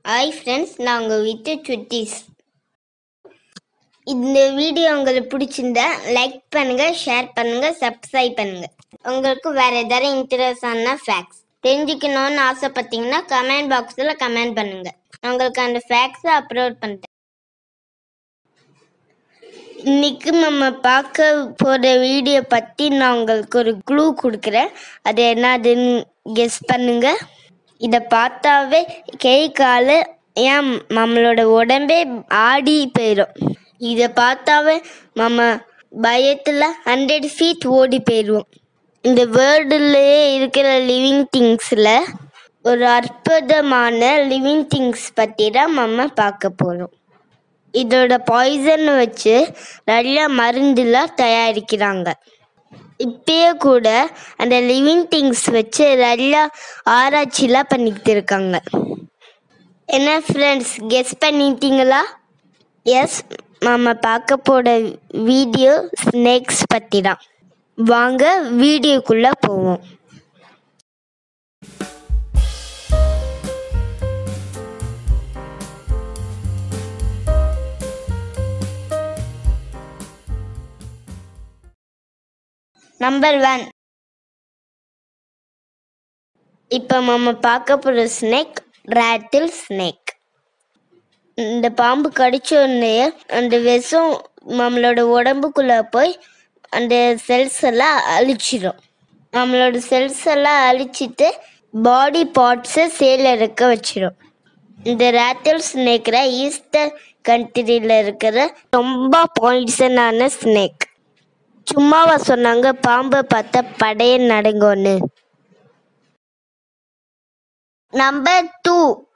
hi friends நான் உங்கள் with சுட்டீஸ் இந்த வீடியோ உங்களுக்கு பிடிச்சிருந்தா லைக் பண்ணுங்க ஷேர் பண்ணுங்க சப்ஸ்கிரைப் பண்ணுங்க உங்களுக்கு வேற ஏதாவது இன்ட்ரெஸ்டான ஃபேக்ட்ஸ் தெரிஞ்சுக்கணும்னு ஆசைப்பட்டீங்கன்னா கமெண்ட் பாக்ஸில் கமெண்ட் பண்ணுங்க நான் உங்களுக்கு அந்த ஃபேக்ட்ஸை அப்லோட் பண்ணிட்டேன் இன்னைக்கு நம்ம பார்க்க போகிற வீடியோ பற்றி நான் உங்களுக்கு ஒரு க்ளூ கொடுக்குறேன் அது என்னதுன்னு கெஸ் பண்ணுங்க இதை பார்த்தாவே கை கால் ஏன் நம்மளோட உடம்பே ஆடி போயிடும் இதை பார்த்தாவே நம்ம பயத்தில் ஹண்ட்ரட் ஃபீட் ஓடி போயிடுவோம் இந்த வேர்ல்டுலேயே இருக்கிற லிவிங் திங்ஸில் ஒரு அற்புதமான லிவிங் திங்ஸ் பற்றி தான் நம்ம பார்க்க போகிறோம் இதோட பாய்சன் வச்சு நிறைய மருந்துலாம் தயாரிக்கிறாங்க இப்பயே கூட அந்த லிவிங் திங்ஸ் வச்சு நிறைய ஆராய்ச்சிலாம் பண்ணிக்கிட்டு இருக்காங்க என்ன ஃப்ரெண்ட்ஸ் கெஸ் பண்ணிட்டீங்களா எஸ் நம்ம பார்க்க போட வீடியோ ஸ்னேக்ஸ் பற்றி தான் வாங்க வீடியோக்குள்ளே போவோம் நம்பர் ஒன் இப்போ நம்ம பார்க்க போகிற ஸ்னேக் ரேட்டில் ஸ்னேக் இந்த பாம்பு கடிச்ச உடனே அந்த விஷம் நம்மளோட உடம்புக்குள்ளே போய் அந்த செல்ஸ் எல்லாம் அழிச்சிடும் நம்மளோட செல்ஸ் எல்லாம் அழிச்சிட்டு பாடி பார்ட்ஸை சேல இருக்க வச்சிடும் இந்த ரேட்டில் ஸ்னேக்கில் ஈஸ்டர் கண்ட்ரியில் இருக்கிற ரொம்ப பாய்சனான ஸ்னேக் சும்மாவா சொன்னாங்க பாம்பை பார்த்தா படைய நடுங்கன்னு நம்பர் டூ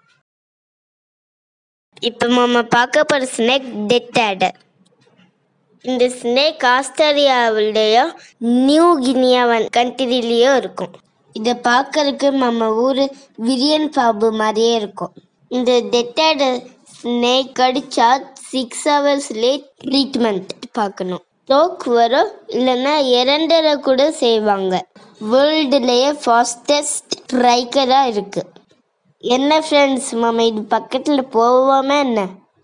இப்போ நம்ம பார்க்க போகிற ஸ்னேக் டெத் ஆடர் இந்த ஸ்னேக் ஆஸ்திரேலியாவிலேயோ நியூ கினியாவன் கண்ட்ரிலேயோ இருக்கும் இதை பார்க்கறதுக்கு நம்ம ஊர் விரியன் பாம்பு மாதிரியே இருக்கும் இந்த டெத் ஆடர் ஸ்னேக் கடிச்சா சிக்ஸ் ஹவர்ஸ்லேயே ட்ரீட்மெண்ட் பார்க்கணும் ஸ்ட்ரோக் வரும் இல்லைன்னா இறந்துட கூட செய்வாங்க வேர்ல்டுலேயே ஃபாஸ்டஸ்ட் ஸ்ட்ரைக்கராக இருக்குது என்ன ஃப்ரெண்ட்ஸ் மாமா இது பக்கத்தில் போவோமே என்ன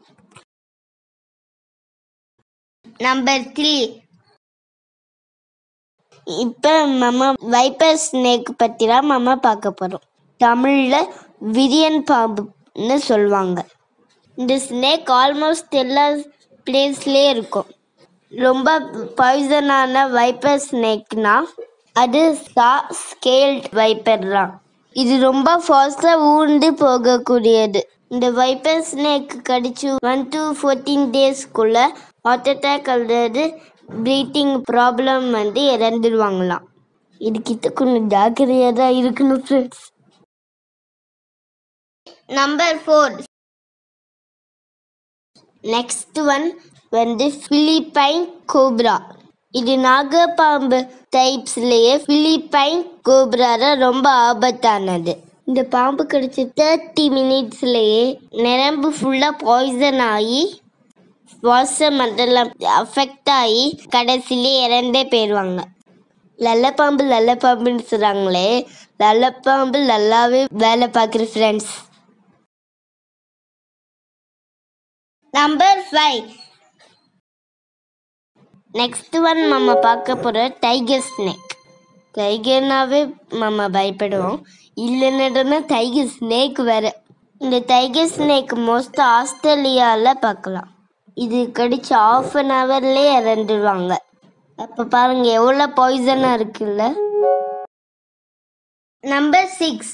நம்பர் த்ரீ இப்போ நம்ம வைப்பர் ஸ்னேக் பற்றி தான் நம்ம பார்க்க போகிறோம் தமிழில் விரியன் பாம்புன்னு சொல்லுவாங்க இந்த ஸ்னேக் ஆல்மோஸ்ட் எல்லா பிளேஸ்லேயே இருக்கும் ரொம்ப பாய்சனான வைப்பர் ஸ்னேக்னா அது சா ஸ்கேல்ட் வைப்பர் தான் இது ரொம்ப ஃபாஸ்ட்டாக ஊர்ந்து போகக்கூடியது இந்த வைப்பர் ஸ்னேக் கடிச்சு ஒன் டு ஃபோர்டீன் டேஸ்க்குள்ள ஹார்ட் அட்டாக் அல்லது ப்ரீத்திங் ப்ராப்ளம் வந்து இறந்துடுவாங்களாம் இதுக்கிட்ட கொஞ்சம் ஜாக்கிரதையாக தான் இருக்கணும் friends number four next one வந்து பிலிப்பைன் கோப்ரா இது நாகப்பாம்பு டைப்ஸ்லேயே பிலிப்பைன் கோப்ரா தான் ரொம்ப ஆபத்தானது இந்த பாம்பு கடிச்ச தேர்ட்டி மினிட்ஸ்லேயே நரம்பு ஃபுல்லாக பாய்சன் ஆகி சுவாச மண்டலம் அஃபெக்ட் ஆகி கடைசியிலே இறந்தே போயிடுவாங்க லல்லப்பாம்பு லல்லப்பாம்புன்னு சொல்கிறாங்களே லல்லப்பாம்பு நல்லாவே வேலை பார்க்குற friends number five next one நம்ம பார்க்க போகிற டைகர் ஸ்னேக் டைகர்னாவே நம்ம பயப்படுவோம் இல்லைன்னா டைகர் ஸ்னேக் வேறு இந்த டைகர் ஸ்னேக் மோஸ்ட் ஆஸ்திரேலியாவில் பார்க்கலாம் இது கடிச்சு ஆஃப் அன் ஹவர்லேயே இறந்துடுவாங்க அப்போ பாருங்க எவ்வளோ பாய்சனாக இருக்குல்ல நம்பர் சிக்ஸ்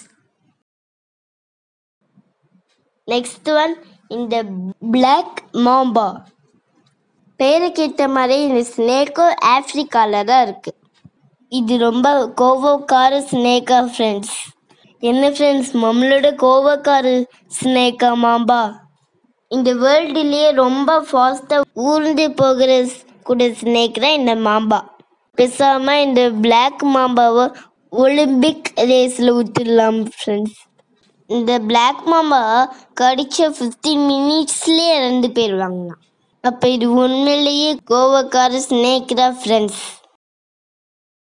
நெக்ஸ்ட் ஒன் இந்த பிளாக் மாம்பா பேருக்கு ஏற்ற மாதிரி இந்த ஸ்னேக்கும் ஆஃப்ரிக்காவில் தான் இருக்குது இது ரொம்ப கோவக்கார ஸ்னேக்கா ஃப்ரெண்ட்ஸ் என்ன ஃப்ரெண்ட்ஸ் நம்மளோட கோவக்கார ஸ்னேக்கா மாம்பா இந்த வேர்ல்டுலேயே ரொம்ப ஃபாஸ்ட்டாக ஊர்ந்து போகிற ஸ்- கூட ஸ்னேக் தான் இந்த மாம்பா பேசாமல் இந்த பிளாக் மாம்பாவை ஒலிம்பிக் ரேஸில் விட்டுடலாம் ஃப்ரெண்ட்ஸ் இந்த பிளாக் மாம்பா கடிச்ச ஃபிஃப்டீன் மினிட்ஸ்லேயே இறந்து போயிடுவாங்களாம் அப்போ இது உண்மையிலேயே கோவக்கார ஸ்னேக் தான் friends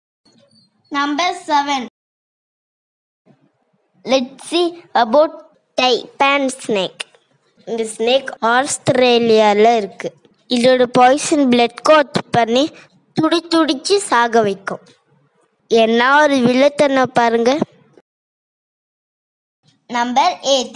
number seven let's see about taipan snake இந்த ஸ்னேக் ஆஸ்திரேலியாவில் இருக்கு இதோட பாய்சன் பிளட் கோட் பண்ணி துடி துடிச்சு சாக வைக்கும் என்ன ஒரு வில்லத்தனம் பாருங்க நம்பர் எயிட்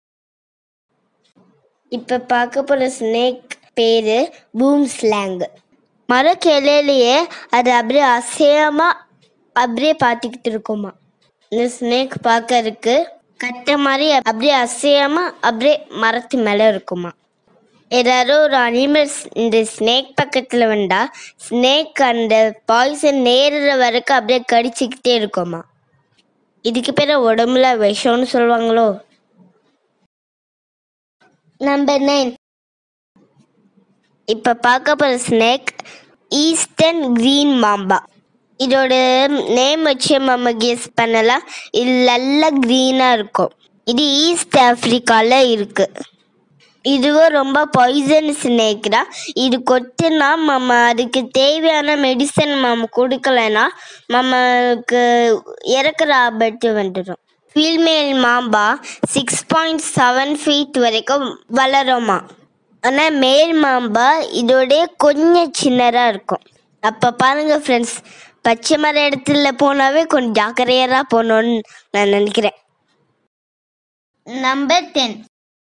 இப்போ பார்க்க போகிற ஸ்னேக் பேர் பூம் ஸ்லாங் மர கிளையிலேயே அது அப்படியே அசையாம அப்படியே பார்த்துக்கிட்டு இருக்குமா இந்த ஸ்னேக் பார்க்கறதுக்கு கட்ட மாதிரி அப்படியே அசையாம அப்படியே மரத்து மேலே இருக்குமா ஏதாவது ஒரு அனிமல்ஸ் இந்த ஸ்னேக் பக்கத்தில் வந்தா ஸ்னேக் அந்த பாய்சன் நேருற வரைக்கும் அப்படியே கடிச்சிக்கிட்டே இருக்குமா இதுக்கு பேர் உடம்புல விஷம்னு சொல்லுவாங்களோ நம்பர் நைன் இப்போ பார்க்க போகிற ஸ்னேக் ஈஸ்டர்ன் கிரீன் மாம்பா இதோட நேம் வச்சு நம்ம கெஸ் பண்ணலாம் இது நல்ல க்ரீனாக இருக்கும் இது ஈஸ்ட் ஆஃப்ரிக்காவில் இருக்குது இதுவும் ரொம்ப பாய்சன் ஸ்னேக் தான் இது கொத்துனா நம்ம அதுக்கு தேவையான மெடிசன் நம்ம கொடுக்கலனா நம்மளுக்கு இறக்குற ஆபத்து வந்துடும் female mamba six point seven feet வரைக்கும் வளருமா ஆனால் மேல் மாம்பா இதோட கொஞ்சம் சின்னதாக இருக்கும் அப்போ பாருங்க ஃப்ரெண்ட்ஸ் பச்சை மர இடத்துல போனாவே கொஞ்சம் ஜாக்கிரதையாக போகணுன்னு நான் நினைக்கிறேன் number ten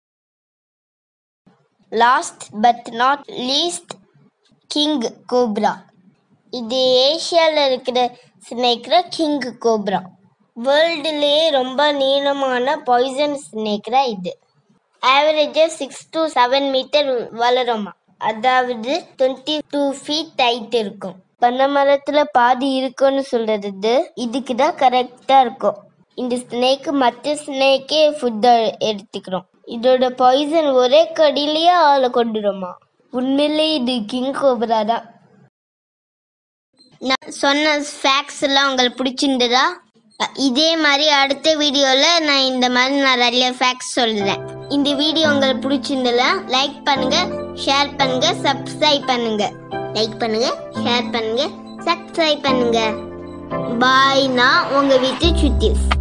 last but not least king cobra இது ஏஷியாவில் இருக்கிற ஸ்னேக்ல கிங் கோப்ரா வேர்ல்டுலேயே ரொம்ப நீளமான பாய்சன் ஸ்னேக்ரா இது ஆவரேஜாக சிக்ஸ் டு செவன் மீட்டர் வளருமா அதாவது டுவெண்ட்டி டூ ஃபீட் ஹைட் இருக்கும் பனை மரத்தில் பாதி இருக்குன்னு சொல்றது இதுக்கு தான் கரெக்டாக இருக்கும் இந்த ஸ்னேக்கு மற்ற ஸ்னேக்கே ஃபுட்டை எடுத்துக்கிறோம் இதோட பாய்சன் ஒரே கடியிலேயே ஆளை கொண்டுடுமா உண்மையிலேயே இது கிங் கோப்ரா தான் நான் சொன்ன ஃபேக்ஸ் எல்லாம் உங்களுக்கு பிடிச்சிருந்ததா அ- இதே மாதிரி அடுத்த வீடியோவில் நான் இந்த மாதிரி நான் நிறைய ஃபேக்ஸ் சொல்கிறேன் இந்த வீடியோ உங்களுக்கு பிடிச்சிருந்ததா லைக் பண்ணுங்க ஷேர் பண்ணுங்க சப்ஸ்கிரைப் பண்ணுங்க லைக் பண்ணுங்க ஷேர் பண்ணுங்க சப்ஸ்கிரைப் பண்ணுங்க பாய் நான் உங்கள் வீட்டு சுட்டிஸ்